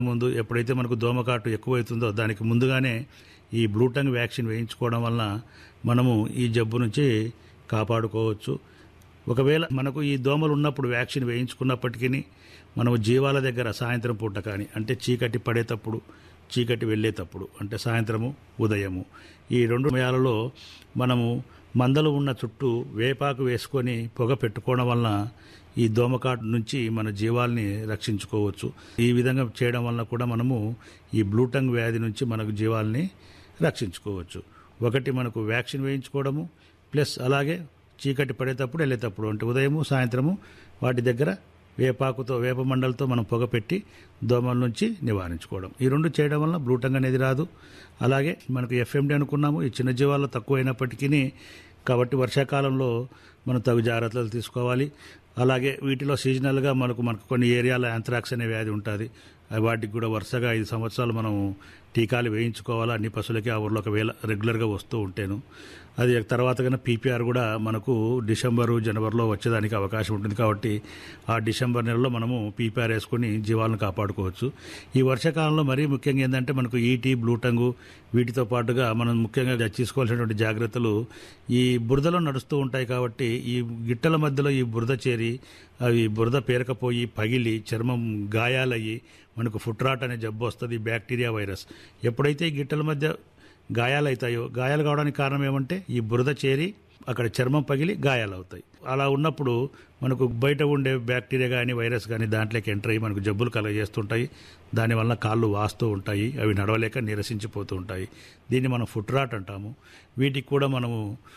ముందు ఎప్పుడైతే మనకు దోమకాటు ఎక్కువైతుందో దానికి ముందుగానే ఈ బ్లూటంగ్ వ్యాక్సిన్ వేయించుకోవడం వలన మనము ఈ జబ్బు నుంచి కాపాడుకోవచ్చు ఒకవేళ మనకు ఈ దోమలు ఉన్నప్పుడు వ్యాక్సిన్ వేయించుకున్నప్పటికీ మనము జీవాల దగ్గర సాయంత్రం పూట కానీ అంటే చీకటి పడేటప్పుడు చీకటి వెళ్ళేటప్పుడు అంటే సాయంత్రము ఉదయము ఈ రెండు సమయాలలో మనము మందలు ఉన్న చుట్టూ వేపాకు వేసుకొని పొగ పెట్టుకోవడం వలన ఈ దోమకాటు నుంచి మన జీవాల్ని రక్షించుకోవచ్చు ఈ విధంగా చేయడం వలన కూడా మనము ఈ బ్లూటంగ్ వ్యాధి నుంచి మనకు జీవాల్ని రక్షించుకోవచ్చు ఒకటి మనకు వ్యాక్సిన్ వేయించుకోవడము ప్లస్ అలాగే చీకటి పడేటప్పుడు వెళ్ళేటప్పుడు అంటే ఉదయము సాయంత్రము వాటి దగ్గర వేపాకుతో వేప మండలతో మనం పొగ పెట్టి దోమల నుంచి నివారించుకోవడం ఈ రెండు చేయడం వల్ల బ్లూటంగ్ అనేది రాదు అలాగే మనకు ఎఫ్ఎండి అనుకున్నాము ఈ చిన్న జీవాల్లో తక్కువ అయినప్పటికీ కాబట్టి వర్షాకాలంలో మనం తగు జాగ్రత్తలు తీసుకోవాలి అలాగే వీటిలో సీజనల్గా మనకు మనకు కొన్ని ఏరియాలో యాంథ్రాక్స్ అనే వ్యాధి ఉంటుంది అవి వాటికి కూడా వరుసగా ఐదు సంవత్సరాలు మనం టీకాలు వేయించుకోవాలి అన్ని పశువులకి ఆ ఊర్లో ఒకవేళ రెగ్యులర్గా వస్తూ ఉంటాను అది తర్వాత కన్నా పీపీఆర్ కూడా మనకు డిసెంబరు జనవరిలో వచ్చేదానికి అవకాశం ఉంటుంది కాబట్టి ఆ డిసెంబర్ నెలలో మనము పీపీఆర్ వేసుకొని జీవాలను కాపాడుకోవచ్చు ఈ వర్షాకాలంలో మరీ ముఖ్యంగా ఏంటంటే మనకు ఈటీ బ్లూటంగు వీటితో పాటుగా మనం ముఖ్యంగా తీసుకోవాల్సినటువంటి జాగ్రత్తలు ఈ బురదలో నడుస్తూ ఉంటాయి కాబట్టి ఈ గిట్టల మధ్యలో ఈ బురద చేరి అవి బురద పేరకపోయి పగిలి చర్మం గాయాలయ్యి మనకు ఫుట్రాట్ అనే జబ్బు వస్తుంది బ్యాక్టీరియా వైరస్ ఎప్పుడైతే ఈ గిట్టల మధ్య గాయాలు అవుతాయో గాయాలు కావడానికి కారణం ఏమంటే ఈ బురద చేరి అక్కడ చర్మం పగిలి గాయాలు అవుతాయి అలా ఉన్నప్పుడు మనకు బయట ఉండే బ్యాక్టీరియా కానీ వైరస్ కానీ దాంట్లోకి ఎంటర్ అయ్యి మనకు జబ్బులు కలగజేస్తుంటాయి దానివల్ల కాళ్ళు వాస్తూ ఉంటాయి అవి నడవలేక నీరసించిపోతూ ఉంటాయి దీన్ని మనం ఫుట్రాట్ అంటాము వీటికి కూడా మనము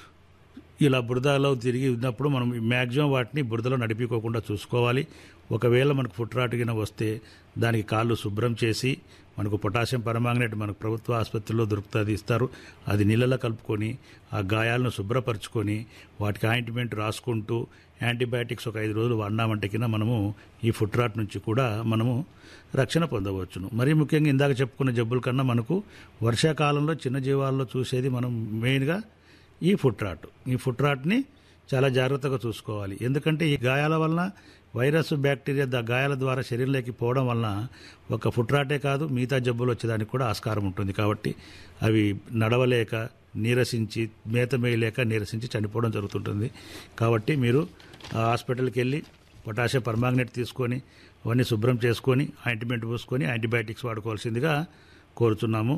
ఇలా బురదలో తిరిగి ఉన్నప్పుడు మనం మ్యాక్సిమం వాటిని బురదలో నడిపించుకోకుండా చూసుకోవాలి ఒకవేళ మనకు ఫుట్రాటుగిన వస్తే దానికి కాళ్ళు శుభ్రం చేసి మనకు పొటాషియం పరమాంగనేట్ మనకు ప్రభుత్వ ఆసుపత్రిలో దొరుకుతుంది ఇస్తారు అది నీళ్ళలో కలుపుకొని ఆ గాయాలను శుభ్రపరచుకొని వాటికి ఆయింట్మెంట్ రాసుకుంటూ యాంటీబయాటిక్స్ ఒక ఐదు రోజులు వాడినామంటే కింద మనము ఈ ఫుట్రాట్ నుంచి కూడా మనము రక్షణ పొందవచ్చును మరీ ముఖ్యంగా ఇందాక చెప్పుకున్న జబ్బుల కన్నా మనకు వర్షాకాలంలో చిన్న జీవాల్లో చూసేది మనం మెయిన్గా ఈ ఫుట్ రాట్ ఈ ఫుట్ రాట్ని చాలా జాగ్రత్తగా చూసుకోవాలి ఎందుకంటే ఈ గాయాల వలన వైరస్ బ్యాక్టీరియా ద గాయాల ద్వారా శరీరంలోకి పోవడం వలన ఒక ఫుట్ రాటే కాదు మిగతా జబ్బులు వచ్చేదానికి కూడా ఆస్కారం ఉంటుంది కాబట్టి అవి నడవలేక నీరసించి మేత మేయలేక నీరసించి చనిపోవడం జరుగుతుంటుంది కాబట్టి మీరు ఆ హాస్పిటల్కి వెళ్ళి పొటాషియం పర్మాంగనేట్ తీసుకొని అవన్నీ శుభ్రం చేసుకొని ఆయింట్మెంట్ పూసుకొని యాంటీబయాటిక్స్ వాడుకోవాల్సిందిగా కోరుతున్నాము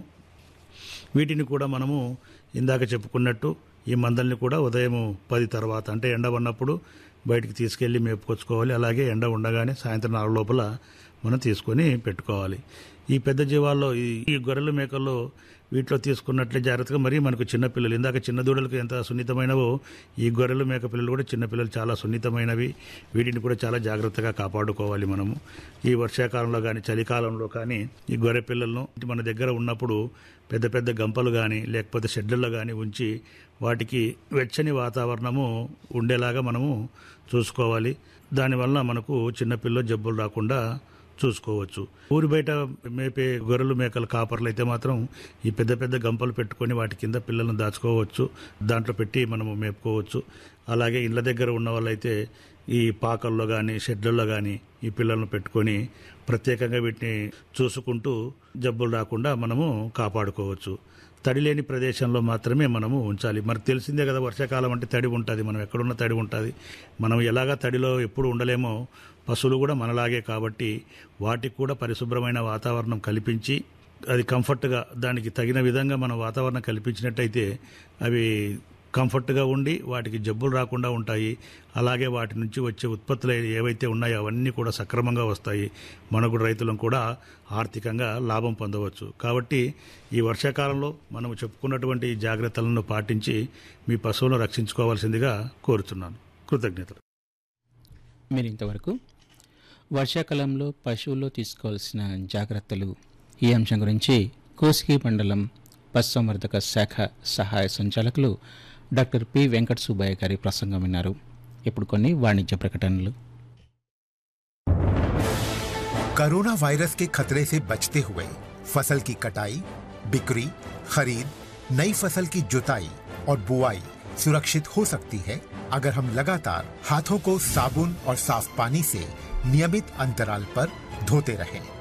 వీటిని కూడా మనము ఇందాక చెప్పుకున్నట్టు ఈ మందల్ని కూడా ఉదయం పది తర్వాత అంటే ఎండ ఉన్నప్పుడు బయటికి తీసుకెళ్ళి మేపుకొచ్చుకోవాలి అలాగే ఎండ ఉండగానే సాయంత్రం నాలుగు లోపల మనం తీసుకొని పెట్టుకోవాలి ఈ పెద్ద జీవాల్లో ఈ ఈ గొర్రెల మేకల్లో వీటిలో తీసుకున్నట్లే జాగ్రత్తగా మరీ మనకు చిన్నపిల్లలు ఇందాక చిన్న దూడలకు ఎంత సున్నితమైనవో ఈ గొర్రెలు మేక పిల్లలు కూడా చిన్నపిల్లలు చాలా సున్నితమైనవి వీటిని కూడా చాలా జాగ్రత్తగా కాపాడుకోవాలి మనము ఈ వర్షాకాలంలో కానీ చలికాలంలో కానీ ఈ గొర్రె పిల్లలను మన దగ్గర ఉన్నప్పుడు పెద్ద పెద్ద గంపలు కానీ లేకపోతే షెడ్లలో కానీ ఉంచి వాటికి వెచ్చని వాతావరణము ఉండేలాగా మనము చూసుకోవాలి దానివల్ల మనకు చిన్నపిల్ల జబ్బులు రాకుండా చూసుకోవచ్చు ఊరి బయట మేపే గొర్రెలు మేకలు కాపర్లు అయితే మాత్రం ఈ పెద్ద పెద్ద గంపలు పెట్టుకొని వాటి కింద పిల్లలను దాచుకోవచ్చు దాంట్లో పెట్టి మనము మేపుకోవచ్చు అలాగే ఇళ్ళ దగ్గర ఉన్న వాళ్ళైతే ఈ పాకల్లో కానీ షెడ్లలో కానీ ఈ పిల్లలను పెట్టుకొని ప్రత్యేకంగా వీటిని చూసుకుంటూ జబ్బులు రాకుండా మనము కాపాడుకోవచ్చు తడి లేని ప్రదేశంలో మాత్రమే మనము ఉంచాలి మనకు తెలిసిందే కదా వర్షాకాలం అంటే తడి ఉంటుంది మనం ఎక్కడున్న తడి ఉంటుంది మనం ఎలాగా తడిలో ఎప్పుడు ఉండలేమో పశువులు కూడా మనలాగే కాబట్టి వాటికి కూడా పరిశుభ్రమైన వాతావరణం కల్పించి అది కంఫర్ట్గా దానికి తగిన విధంగా మనం వాతావరణం కల్పించినట్టయితే అవి కంఫర్ట్గా ఉండి వాటికి జబ్బులు రాకుండా ఉంటాయి అలాగే వాటి నుంచి వచ్చే ఉత్పత్తులు ఏవైతే ఉన్నాయో అవన్నీ కూడా సక్రమంగా వస్తాయి మనకు రైతులను కూడా ఆర్థికంగా లాభం పొందవచ్చు కాబట్టి ఈ వర్షాకాలంలో మనం చెప్పుకున్నటువంటి ఈ జాగ్రత్తలను పాటించి మీ పశువులను రక్షించుకోవాల్సిందిగా కోరుతున్నాను కృతజ్ఞతలు మీరు ఇంతవరకు వర్షాకాలంలో పశువుల్లో తీసుకోవాల్సిన జాగ్రత్తలు ఈ అంశం గురించి కోసిగి మండలం పశుసంవర్ధక శాఖ సహాయ సంచాలకులు డాక్టర్ పి వెంకట సుబ్బయ్య గారి ప్రసంగం విన్నారు ఇప్పుడు కొన్ని వాణిజ్య ప్రకటనలు कोरोना वायरस के खतरे से बचते हुए फसल की कटाई बिक्री खरीद नई फसल की जुताई और बुआई सुरक्षित हो सकती है अगर हम लगातार हाथों को साबुन और साफ पानी से नियमित अंतराल पर धोते रहें